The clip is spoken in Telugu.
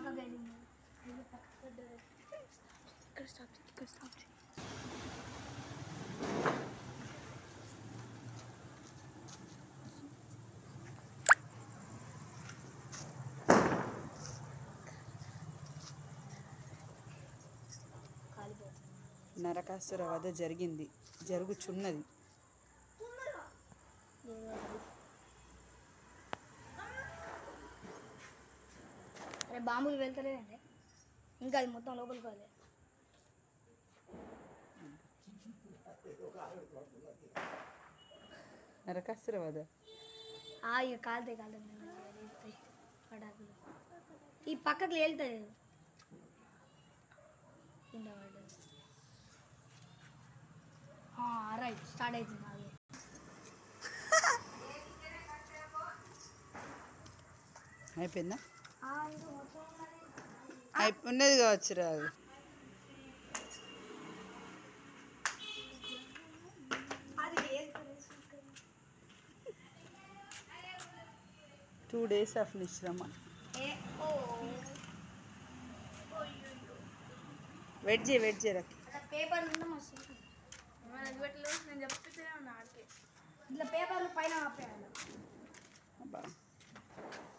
పక్కకి వెళ్ళింది ఇది పక్కకి పడ్డది. ఇక్కడ స్టాప్ చేయి ఇక్కడ స్టాప్ చేయి కాలిపోతుంది నరకాసుర వధ జరిగింది జరుగుచున్నది ఏదో ఒకటి. అరే బాంబులు వెళ్తలేదండి ఇంకా అది మొత్తం లోపలికి పోలే నరకాసుర వధ ఆ ఇక కాలుతాయి కాలుతాయి వెళ్తాయి పటాకులు ఈ పక్కకి వెళ్తాయి కింద పడ్డది రైట్ స్టార్ట్ అవుతుంది అది అయిపోయిందా ఆ, ఇంకా మొత్తం ఉన్నది. అయిపో ఉన్నది కావచ్చు రాదు అది వెళ్తుంది టూ డేస్ ఆఫ్ నిశ్రమ ఏ ఓ వెయిట్ చేయి వెయిట్ చేయి రకి అట్లా పేపర్లు ఉంటే మస్తు ఉంటుంది. నేను చెప్తే ఉన్నా ఆడికి ఇట్లా పేపర్లు పైన ఆపేయాలి అబ్బా